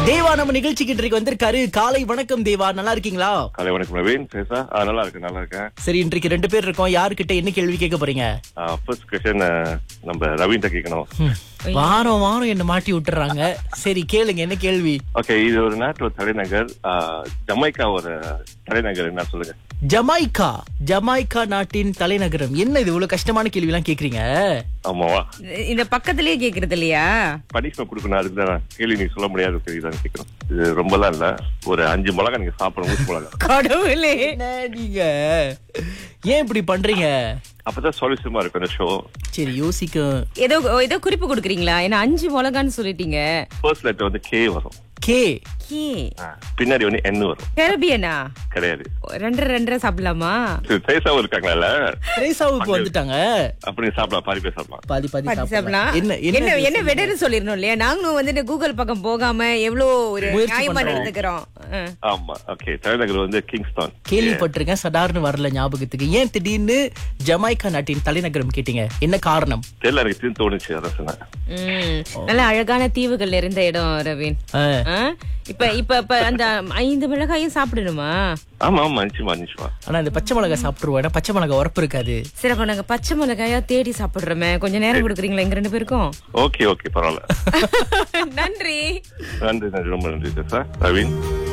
தேவா நம்ம நிகழ்ச்சிக்கு இன்றைக்கு வந்திருக்காரு காலை வணக்கம் தேவா நல்லா இருக்கீங்களா காலை வணக்கம் நவீன் பேசா ஆ, நல்லா இருக்கு நல்லா இருக்கேன் சரி இன்றைக்கு ரெண்டு பேர் இருக்கோம் யாருக்கிட்ட என்ன கேள்வி கேட்க போறீங்க ஃபர்ஸ்ட் கொஸ்டின் நம்ம ரவீன் கேட்கணும் ம், வாரம் வாரம் என்ன மாட்டி விட்டுறாங்க சரி கேளுங்க என்ன கேள்வி ஓகே இது ஒரு நாட்டு ஒரு தலைநகர் ஆ, ஜமைக்கா ஒரு தலைநகர் என்ன சொல்லுங்க ஜமைக்கா ஜமைக்கா நாட்டின் தலைநகரம் என்ன இது இவ்வளவு கஷ்டமான கேள்வி எல்லாம் கேக்குறீங்க ஆமாவா இந்த பக்கத்திலேயே கேக்குறது இல்லையா பனிஷ்மெண்ட் கொடுக்கணும் அதுக்கு தான் கேள்வி நீங்க சொல்ல முடியாது தெரியுதான்னு கேட்கணும் இது ரொம்பலாம் இல்ல ஒரு அஞ்சு மிளகா நீங்க சாப்பிடணும் ஊசி மிளகா கடவுளே என்ன நீங்க ஏன் இப்படி பண்றீங்க அப்பதான் சொல்யூஷமா இருக்கும் இந்த ஷோ சரி யோசிக்கும் ஏதோ ஏதோ குறிப்பு கொடுக்குறீங்களா ஏன்னா அஞ்சு மிளகான்னு சொல்லிட்டீங்க ஃபர்ஸ்ட் லெட்டர் வந்து கே வரும் கே கே ஆ, பின்னாடி வந்து என் வரும் கரபியனா கிடையாது ரெண்டரை ரெண்டரை சாப்பிடலாமா சரி, பேசாம இருக்காங்கல்ல திரேசாவுக்கு வந்துட்டாங்க அப்படி சாப்பிடலாம் பாதி பேர் சாப்பிடலாம் பாதி பாதி பாத்து சாப்பிடலாம் சாப்பிடலாம் என்ன என்ன என்ன என்ன விடன்னு சொல்லிடணும் இல்லையா நாங்களும் வந்துட்டு கூகுள் பக்கம் போகாம எவ்வளவு ஒரு முயற்சி நியாயமா பண்றோம். நடந்துக்கிறோம் ஆ. ஆமா ஓகே தலைநகர் வந்து கிங்ஸ்டான் கேள்விப்பட்டிருக்கேன் சடார்னு வரல ஞாபகத்துக்கு ஏன் திடீர்னு ஜமைக்கா நாட்டின் தலைநகரம் கேட்டீங்க என்ன காரணம் தெரியல எனக்கு தின்னு தோணுச்சு அதான் சொன்னேன் ம். நல்ல அழகான தீவுகள் நிறைந்த இடம் ரவீன் ஆ, ஆ? இப்ப இப்ப இப்ப அந்த ஐந்து மிளகாயும் சாப்பிடணுமா ஆமா ஆமா நிச்சயமா நிச்சயமா ஆனா இந்த பச்சை மிளகாய் சாப்பிட்டுருவோம் ஏன்னா பச்சை மிளகாய் உரப்பு இருக்காது சரி அப்ப நாங்க பச்சை மிளகாயா தேடி சாப்பிடுறோமே கொஞ்சம் நேரம் கொடுக்குறீங்களா எங்க ரெண்டு பேருக்கும் ஓகே ஓகே பரவாயில்ல நன்றி நன்றி நன்றி ரொம்ப நன்றி சார் ரவீன்